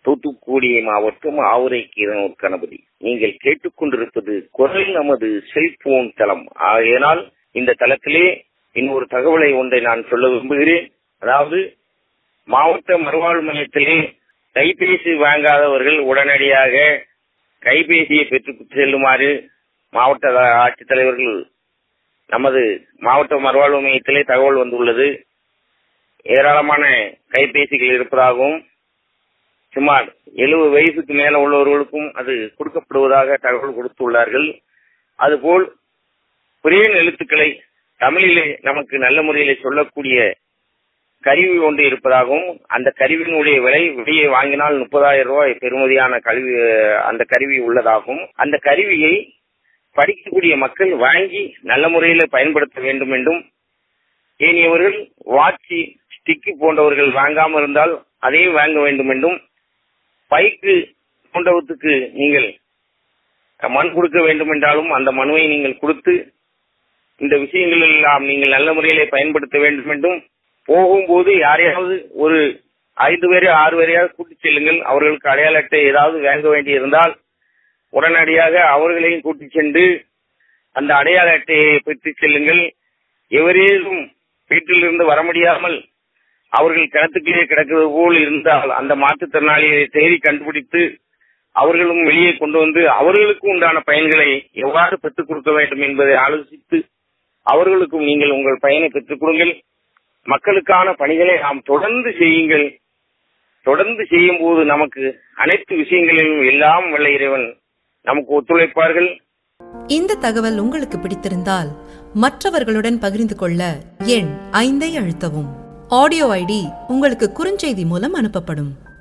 தூத்துக்குடி மாவட்டம் ஆவுரைக்கீரனூர் கணபதி நீங்கள் கேட்டுக்கொண்டிருப்பது குரல் நமது செல்போன் தளம் ஆகையினால் இந்த தளத்திலே இன்னொரு தகவலை ஒன்றை நான் சொல்ல விரும்புகிறேன் அதாவது மாவட்ட மறுவாழ்வு மையத்திலே கைபேசி வாங்காதவர்கள் உடனடியாக கைபேசியை பெற்று செல்லுமாறு மாவட்ட ஆட்சித்தலைவர்கள் நமது மாவட்ட மறுவாழ்வு மையத்திலே தகவல் வந்துள்ளது ஏராளமான கைபேசிகள் இருப்பதாகவும் சுமார் எழுபது வயசுக்கு மேல உள்ளவர்களுக்கும் அது கொடுக்கப்படுவதாக தகவல் கொடுத்துள்ளார்கள் அதுபோல் குரியன் எழுத்துக்களை தமிழிலே நமக்கு நல்ல முறையிலே சொல்லக்கூடிய கருவி ஒன்று இருப்பதாகவும் அந்த கருவியினுடைய விலை வெளியே வாங்கினால் முப்பதாயிரம் ரூபாய் பெறுமதியான கல்வி அந்த கருவி உள்ளதாகவும் அந்த கருவியை படிக்கக்கூடிய மக்கள் வாங்கி நல்ல முறையில் பயன்படுத்த வேண்டும் என்றும் ஏனியவர்கள் வாட்சி ஸ்டிக்கு போன்றவர்கள் வாங்காமல் இருந்தால் அதையும் வாங்க வேண்டும் என்றும் பைக்கு போன்றவற்றுக்கு நீங்கள் மனு கொடுக்க வேண்டும் என்றாலும் அந்த மனுவை நீங்கள் கொடுத்து இந்த விஷயங்கள் எல்லாம் நீங்கள் நல்ல முறையிலே பயன்படுத்த வேண்டும் என்றும் போகும்போது யாரையாவது ஒரு ஐந்து பேரை ஆறு பேரையாவது கூட்டிச் செல்லுங்கள் அவர்களுக்கு அடையாள அட்டை ஏதாவது வாங்க வேண்டி இருந்தால் உடனடியாக அவர்களையும் கூட்டிச் சென்று அந்த அடையாள அட்டையை பெற்றுச் செல்லுங்கள் எவரேனும் வீட்டிலிருந்து வர முடியாமல் அவர்கள் கிணத்துக்குள்ளே கிடக்கிறது போல் இருந்தால் அந்த மாற்றுத்திறனாளியை தேடி கண்டுபிடித்து அவர்களும் வெளியே கொண்டு வந்து அவர்களுக்கு உண்டான பயன்களை எவ்வாறு பெற்றுக் கொடுக்க வேண்டும் என்பதை ஆலோசித்து அவர்களுக்கும் நீங்கள் உங்கள் பயனை பெற்றுக் கொடுங்கள் மக்களுக்கான பணிகளை நாம் தொடர்ந்து செய்யுங்கள் தொடர்ந்து செய்யும் போது நமக்கு அனைத்து விஷயங்களிலும் எல்லாம் வல்ல இறைவன் நமக்கு ஒத்துழைப்பார்கள் இந்த தகவல் உங்களுக்கு பிடித்திருந்தால் மற்றவர்களுடன் பகிர்ந்து கொள்ள எண் ஐந்தை அழுத்தவும் ஆடியோ ஐடி உங்களுக்கு குறுஞ்செய்தி மூலம் அனுப்பப்படும்